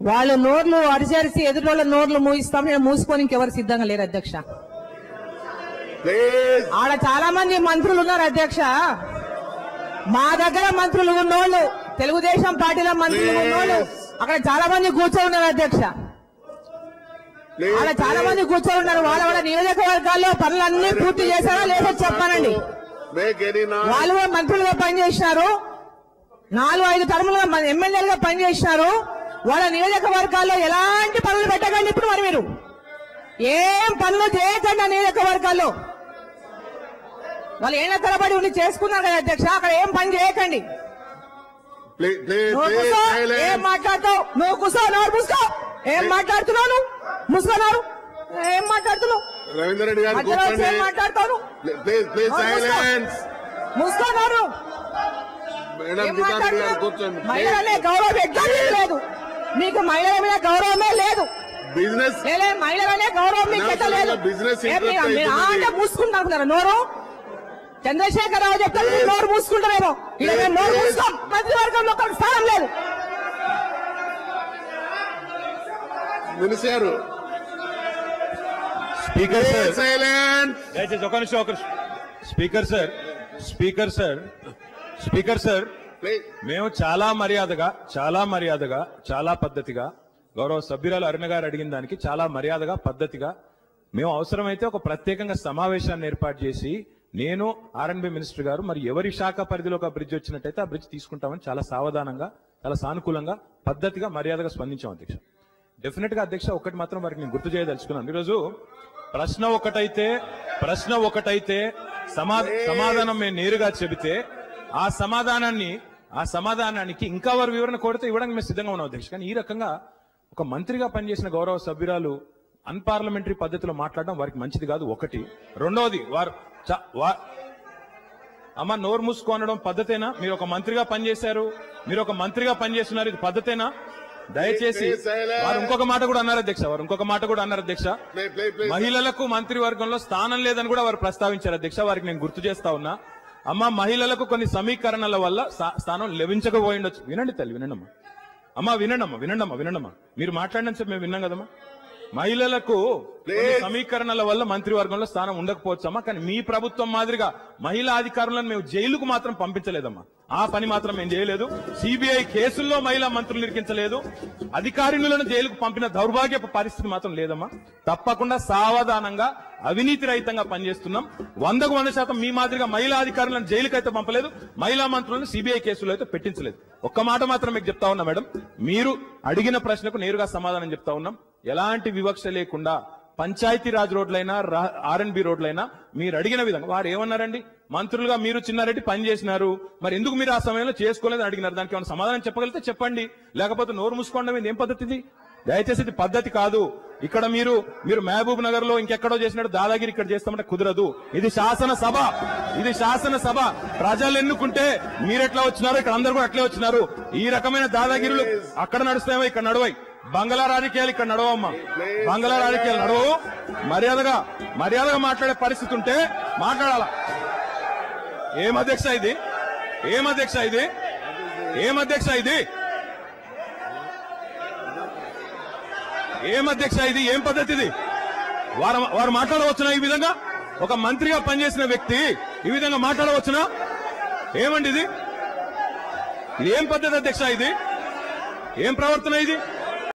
వాళ్ళ నోర్లు అరిచి అరిచి ఎదురోళ్ళ నోర్లు మూయిస్తాం నేను మూసుకొని ఇంకెవరు సిద్ధంగా లేరు అధ్యక్ష ప్లీజ్ ఆడ చాలా మంది మంత్రులు ఉన్నారు అధ్యక్ష మా దగ్గర మంత్రులు ఉన్నోళ్ళు తెలుగుదేశం పార్టీలో మంత్రులు ఉన్నోళ్ళు అక్కడ చాలా మంది కూర్చో ఉన్నారు అధ్యక్ష ఆడ చాలా మంది కూర్చో ఉన్నారు వాళ్ళ వాళ్ళ నియోజకవర్గాల్లో పనులన్నీ పూర్తి చేశారా లేదో చెప్పానండి మేక్ ఎనీ వాళ్ళు కూడా మంత్రులుగా పనిచేసినారు నాలుగు ఐదు టర్ములుగా మన ఎమ్మెల్యేలుగా పనిచేసినారు వాళ్ళ నియోజకవర్గాల్లో ఎలాంటి పనులు పెట్టకండి ఇప్పుడు మరి మీరు ఏం పనులు చేయకండి ఆ నియోజకవర్గాల్లో వాళ్ళు ఏళ్ళ తరబడి ఉండి చేసుకున్నారు కదా అధ్యక్ష అక్కడ ఏం పని చేయకండి ప్లీజ్ ప్లీజ్ నువ్వు ప్లీజ్ కూసో ఏం సైలెన్స్ మాట్లాడతావు నువ్వు కూసో నోరు మూసుకో ఏం మాట్లాడుతున్నావు నువ్వు మూసుకున్నారు ఏం మాట్లాడుతున్నావు రవీందర్ రెడ్డి గారు మధ్యలో వచ్చి ఏం కూర్చోండి మాట్లాడతావు నువ్వు? ప్లీజ్ ప్లీజ్ నోరు మూసుకో. సైలెన్స్ మూసుకోన్నారు మేడం ఏం గీతా రెడ్డి గారు మాట్లాడుతున్నావు? కూర్చోండి మహిళలనే గౌరవం ఎగ్జామ్ లేదు మీకు మహిళల మీద గౌరవమే లేదు బిజినెస్ లేలే మహిళలనే గౌరవం మీకు ఎట్ట లేదు బిజినెస్ ఏం మీరు- ఇంట్రెస్ట్ మీరు అవుతున్నది. అంటే మూసుకుంటారు నోరు చంద్రశేఖరరావు చెప్తారు మీరు నోరు మూసుకుంటారేమో ఇలా మేము నోరు మూసుకోం మంత్రివర్గంలో ఒక స్థానం లేదు మినిస్టర్ గారు స్పీకర్ సార్ సైలెన్స్ దయచేసి ఒక నిమిషం ఒక నిమిషం. Speaker sir speaker sir speaker sir please మేము చాలా మర్యాదగా చాలా మర్యాదగా చాలా పద్ధతిగా గౌరవ సభ్యురాలు అరుణ గారు అడిగిన దానికి చాలా మర్యాదగా పద్ధతిగా మేము అవసరమైతే ఒక ప్రత్యేకంగా సమావేశాన్ని ఏర్పాటు చేసి నేను ఆర్ఎన్బి మినిస్టర్ గారు మరి ఎవరి శాఖ పరిధిలో ఒక బ్రిడ్జ్ వచ్చినట్టయితే ఆ బ్రిడ్జ్ తీసుకుంటామని చాలా సావధానంగా చాలా సానుకూలంగా పద్ధతిగా మర్యాదగా స్పందించాం అధ్యక్ష డెఫినెట్ గా అధ్యక్ష ఒకటి మాత్రం వారికి నేను గుర్తు చేయదలుచుకున్నాను ఈరోజు ప్రశ్న ఒకటైతే ప్రశ్న ఒకటైతే సమా సమాధానం మేము నేరుగా చెబితే ఆ సమాధానాన్ని ఆ సమాధానానికి ఇంకా వారు వివరణ కోరితే ఇవ్వడానికి మేము సిద్ధంగా ఉన్నాం అధ్యక్ష కానీ ఈ రకంగా ఒక మంత్రిగా పనిచేసిన గౌరవ సభ్యురాలు అన్పార్లమెంటరీ పద్ధతిలో మాట్లాడడం వారికి మంచిది కాదు ఒకటి రెండవది వారు చ- వా- అమ్మ నోరు మూసుకో అనడం పద్ధతేనా మీరు ఒక మంత్రిగా పనిచేశారు మీరు ఒక మంత్రిగా పనిచేస్తున్నారు ఇది పద్ధతేనా దయచేసి Please, silence. వారు ఇంకొక మాట కూడా అన్నారు అధ్యక్ష వారు ఇంకొక మాట కూడా అన్నారు అధ్యక్ష ప్లీజ్ ప్లీజ్ ప్లీజ్ మహిళలకు మంత్రివర్గంలో స్థానం లేదని కూడా వారు ప్రస్తావించారు అధ్యక్ష వారికి నేను గుర్తు చేస్తా ఉన్నా అమ్మ మహిళలకు కొన్ని సమీకరణల వల్ల స్థా- స్థానం లభించకపోయి ఉండొచ్చు వినండి తల్లి వినండమ్మా అమ్మా వినండమ్మా వినండమ్మా వినండమ్మా మీరు మాట్లాడిన చెప్పి మేము విన్నాం కదమ్మా మహిళలకు కొన్ని Please. సమీకరణల వల్ల మంత్రివర్గంలో స్థానం ఉండకపోవచ్చమ్మా కానీ మీ ప్రభుత్వం మాదిరిగా మహిళా అధికారులను మేము జైలుకు మాత్రం పంపించలేదమ్మా ఆ పని మాత్రం మేము చేయలేదు సిబిఐ కేసుల్లో మహిళా మంత్రులు ఇరికించలేదు అధికారినులను జైలుకు పంపిన దౌర్భాగ్యపు పరిస్థితి మాత్రం లేదమ్మా తప్పకుండా సావధానంగా అవినీతి రహితంగా పనిచేస్తున్నాం వందకు వంద శాతం మీ మాదిరిగా మహిళా అధికారులను జైలుకు అయితే పంపలేదు మహిళా మంత్రులను సిబిఐ కేసులో అయితే పెట్టించలేదు ఒక్క మాట మాత్రం మీకు చెప్తా ఉన్నా మేడం మీరు అడిగిన ప్రశ్నకు నేరుగా సమాధానం చెప్తా ఉన్నాం ఎలాంటి వివక్ష లేకుండా పంచాయతీ రాజ్ రోడ్లైనా ఆర్ఎన్బి రోడ్లైనా మీరు అడిగిన విధంగా వారు ఏమన్నారండి మంత్రులుగా మీరు చిన్నారెడ్డి పని చేసినారు మరి ఎందుకు మీరు ఆ సమయంలో చేసుకోలేదని అడిగినారు దానికి ఏమైనా సమాధానం చెప్పగలిగితే చెప్పండి లేకపోతే నోరు మూసుకోవడం ఇది ఏం పద్ధతి ఇది దయచేసి ఇది పద్ధతి కాదు ఇక్కడ మీరు మీరు మహబూబ్ నగర్ లో ఇంకెక్కడో చేసినట్టు దాదాగిరి ఇక్కడ చేస్తామంటే కుదరదు ఇది శాసన సభ ఇది శాసన సభ ప్రజలు ఎన్నుకుంటే మీరెట్లా వచ్చినారు ఇక్కడ అందరు కూడా అట్లే వచ్చినారు ఈ రకమైన దాదాగిరులు అక్కడ నడుస్తాయేమో ఇక్కడ నడవాయి బంగ్లా రాజకీయాలు ఇక్కడ నడవమ్మా బంగ్లా రాజకీయాలు నడవు మర్యాదగా మర్యాదగా మాట్లాడే పరిస్థితి ఉంటే మాట్లాడాల ఏం అధ్యక్ష ఇది ఏం అధ్యక్ష ఇది ఏం అధ్యక్ష ఇది ఏం అధ్యక్ష ఇది ఏం పద్ధతి ఇది వారు వారు మాట్లాడవచ్చునా ఈ విధంగా ఒక మంత్రిగా పనిచేసిన వ్యక్తి ఈ విధంగా మాట్లాడవచ్చునా ఏమండి ఇది ఇది ఏం పద్ధతి అధ్యక్ష ఇది ఏం ప్రవర్తన ఇది